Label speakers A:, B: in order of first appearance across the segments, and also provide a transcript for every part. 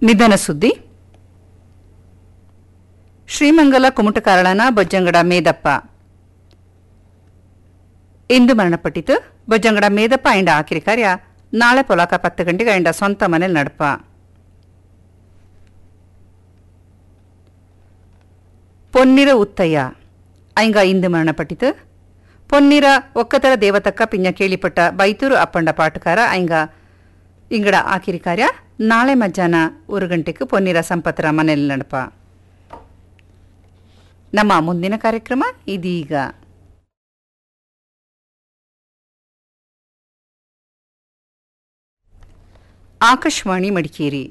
A: ನಿಧನ ಸುದ್ದಿ ಶ್ರೀಮಂಗಲ ಕುಮಟಕಾರಳನ ಬೊಜ್ಜಂಗಡ ಮೇದಪ್ಪ ಇಂದು ಮರಣಪಟ್ಟಿತು ಬೊಜ್ಜಂಗಡ ಮೇದಪ್ಪ ಇಂಡ ಆಕಿರಿ ಕಾರ್ಯ ನಾಳೆ ಪೊಲಾಕ ಪತ್ತು ಗಂಟೆಗೆ ಇಂಡ ಸ್ವಂತ ಮನೇಲಿ ನಡಪ ಪೊನ್ನಿರ ಉತ್ತಯ್ಯ ಐಂಗ ಇಂದು ಮರಣಪಟ್ಟಿತು ಪೊನ್ನಿರ ಒಕ್ಕತರ ದೇವತಕ್ಕ ಪಿಂಜ ಕೇಳಿಪಟ್ಟ ಬೈತೂರು ಅಪ್ಪಂಡ ಪಾಟಕಾರ ಐಂಗ ಇಂಗಡ ಆಕಿರಿ ಕಾರ್ಯ ನಾಳೆ ಮಧ್ಯಾಹ್ನ ಒಂದು ಗಂಟೆಗೆ ಪೊನ್ನಿರ ಸಂಪತ್ತರ ಮನೆಯಲ್ಲಿ ನಡಪ ನಮ್ಮ ಮುಂದಿನ ಕಾರ್ಯಕ್ರಮ ಇದೀಗ ಆಕಾಶವಾಣಿ ಮಡಿಕೇರಿ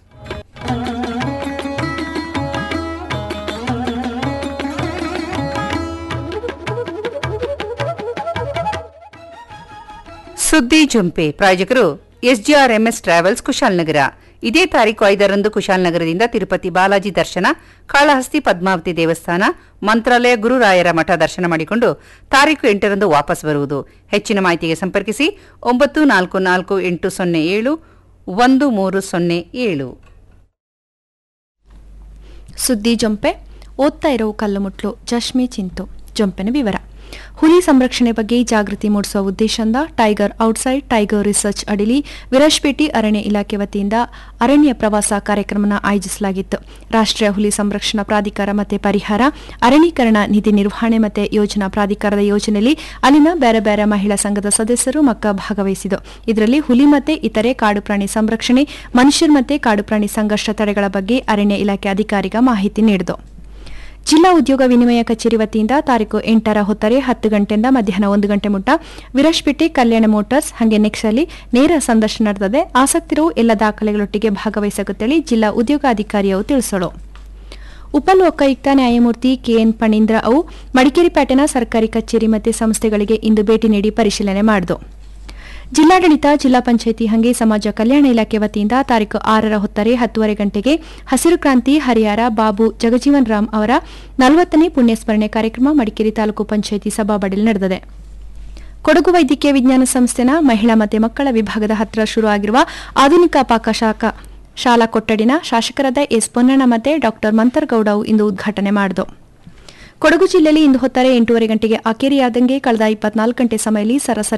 A: ಸುದ್ದಿ ಜೊಂಪೆ ಪ್ರಾಯೋಜಕರು ಎಸ್ಜಿಆರ್ಎಂಎಸ್ ಟ್ರಾವೆಲ್ಸ್ ಕುಶಾಲನಗರ ಇದೇ ತಾರೀಕು ಐದರಂದು ಕುಶಾಲನಗರದಿಂದ ತಿರುಪತಿ ಬಾಲಾಜಿ ದರ್ಶನ ಕಾಳಹಸ್ತಿ ಪದ್ಮಾವತಿ ದೇವಸ್ಥಾನ ಮಂತ್ರಾಲಯ ಗುರುರಾಯರ ಮಠ ದರ್ಶನ ಮಾಡಿಕೊಂಡು ತಾರೀಕು ಎಂಟರಂದು ವಾಪಸ್ ಬರುವುದು ಹೆಚ್ಚಿನ ಮಾಹಿತಿಗೆ ಸಂಪರ್ಕಿಸಿ ಒಂಬತ್ತು ನಾಲ್ಕು ನಾಲ್ಕು ಎಂಟು ಸೊನ್ನೆ ಏಳು ಒಂದು ಮೂರು ಸೊನ್ನೆ ಏಳು
B: ಸುದ್ದಿ ಜೊಂಪೆ ಓದ್ತಾ ಇರೋ ಕಲ್ಲುಮುಟ್ಲು ಜಶ್ಮಿ ಚಿಂತು ಜೊಂಪೆನ ವಿವರ ಹುಲಿ ಸಂರಕ್ಷಣೆ ಬಗ್ಗೆ ಜಾಗೃತಿ ಮೂಡಿಸುವ ಉದ್ದೇಶದಿಂದ ಟೈಗರ್ ಔಟ್ಸೈಡ್ ಟೈಗರ್ ರಿಸರ್ಚ್ ಅಡಿಲಿ ವಿರಾಜ್ಪೇಟೆ ಅರಣ್ಯ ಇಲಾಖೆ ವತಿಯಿಂದ ಅರಣ್ಯ ಪ್ರವಾಸ ಕಾರ್ಯಕ್ರಮನ ಆಯೋಜಿಸಲಾಗಿತ್ತು ರಾಷ್ಟ್ರೀಯ ಹುಲಿ ಸಂರಕ್ಷಣಾ ಪ್ರಾಧಿಕಾರ ಮತ್ತು ಪರಿಹಾರ ಅರಣ್ಯೀಕರಣ ನಿಧಿ ನಿರ್ವಹಣೆ ಮತ್ತು ಯೋಜನಾ ಪ್ರಾಧಿಕಾರದ ಯೋಜನೆಯಲ್ಲಿ ಅಲ್ಲಿನ ಬೇರೆ ಬೇರೆ ಮಹಿಳಾ ಸಂಘದ ಸದಸ್ಯರು ಮಕ್ಕ ಭಾಗವಹಿಸಿದರು ಇದರಲ್ಲಿ ಹುಲಿ ಮತ್ತು ಇತರೆ ಕಾಡು ಪ್ರಾಣಿ ಸಂರಕ್ಷಣೆ ಮನುಷ್ಯರು ಮತ್ತು ಕಾಡು ಪ್ರಾಣಿ ಸಂಘರ್ಷ ತಡೆಗಳ ಬಗ್ಗೆ ಅರಣ್ಯ ಇಲಾಖೆ ಅಧಿಕಾರಿಗ ಮಾಹಿತಿ ನೀಡಿದರು ಜಿಲ್ಲಾ ಉದ್ಯೋಗ ವಿನಿಮಯ ಕಚೇರಿ ವತಿಯಿಂದ ತಾರೀಕು ಎಂಟರ ಹೊತ್ತರೆ ಹತ್ತು ಗಂಟೆಯಿಂದ ಮಧ್ಯಾಹ್ನ ಒಂದು ಗಂಟೆ ಮುಟ್ಟ ವಿರಾಜ್ಪೇಟೆ ಕಲ್ಯಾಣ ಮೋಟಾರ್ಸ್ ಹಾಗೆ ನೆಕ್ಸಲ್ಲಿ ನೇರ ಸಂದರ್ಶನ ನಡೆದಿದೆ ಆಸಕ್ತಿರು ಎಲ್ಲ ದಾಖಲೆಗಳೊಟ್ಟಿಗೆ ಭಾಗವಹಿಸಗುತ್ತೇಳಿ ಜಿಲ್ಲಾ ಉದ್ಯೋಗಾಧಿಕಾರಿಯವರು ತಿಳಿಸಲು ಉಪಲೋಕಾಯುಕ್ತ ನ್ಯಾಯಮೂರ್ತಿ ಕೆಎನ್ ಪಣೀಂದ್ರ ಅವು ಮಡಿಕೇರಿ ಪೇಟೆನ ಸರ್ಕಾರಿ ಕಚೇರಿ ಮತ್ತು ಸಂಸ್ಥೆಗಳಿಗೆ ಇಂದು ಭೇಟಿ ನೀಡಿ ಪರಿಶೀಲನೆ ಮಾಡಿತು ಜಿಲ್ಲಾಡಳಿತ ಜಿಲ್ಲಾ ಪಂಚಾಯಿತಿ ಹಂಗೆ ಸಮಾಜ ಕಲ್ಯಾಣ ಇಲಾಖೆ ವತಿಯಿಂದ ತಾರೀಕು ಆರರ ಹೊತ್ತರೆ ಹತ್ತುವರೆ ಗಂಟೆಗೆ ಹಸಿರು ಕ್ರಾಂತಿ ಹರಿಹರ ಬಾಬು ಜಗಜೀವನ್ ರಾಮ್ ಅವರ ನಲವತ್ತನೇ ಪುಣ್ಯಸ್ಮರಣೆ ಕಾರ್ಯಕ್ರಮ ಮಡಿಕೇರಿ ತಾಲೂಕು ಪಂಚಾಯಿತಿ ಸಭಾಬಡಿಯಲ್ಲಿ ನಡೆದಿದೆ ಕೊಡಗು ವೈದ್ಯಕೀಯ ವಿಜ್ಞಾನ ಸಂಸ್ಥೆನ ಮಹಿಳಾ ಮತ್ತು ಮಕ್ಕಳ ವಿಭಾಗದ ಹತ್ತಿರ ಶುರು ಆಗಿರುವ ಆಧುನಿಕ ಪಾಕಶಾಖ ಶಾಲಾ ಕೊಠಡಿನ ಶಾಸಕರಾದ ಎಸ್ ಪೊನ್ನಣ್ಣ ಮತ್ತು ಡಾಕ್ಟರ್ ಮಂತರ್ಗೌಡ ಅವು ಇಂದು ಉದ್ಘಾಟನೆ ಮಾಡಿದರು ಕೊಡಗು ಜಿಲ್ಲೆಯಲ್ಲಿ ಇಂದು ಹೊತ್ತಾರೆ ಎಂಟೂವರೆ ಗಂಟೆಗೆ ಅಕೇರಿಯಾದಂಗೆ ಕಳೆದ ಇಪ್ಪತ್ನಾಲ್ಕು ಗಂಟೆ ಸಮಯದಲ್ಲಿ ಸರಾಸರಿ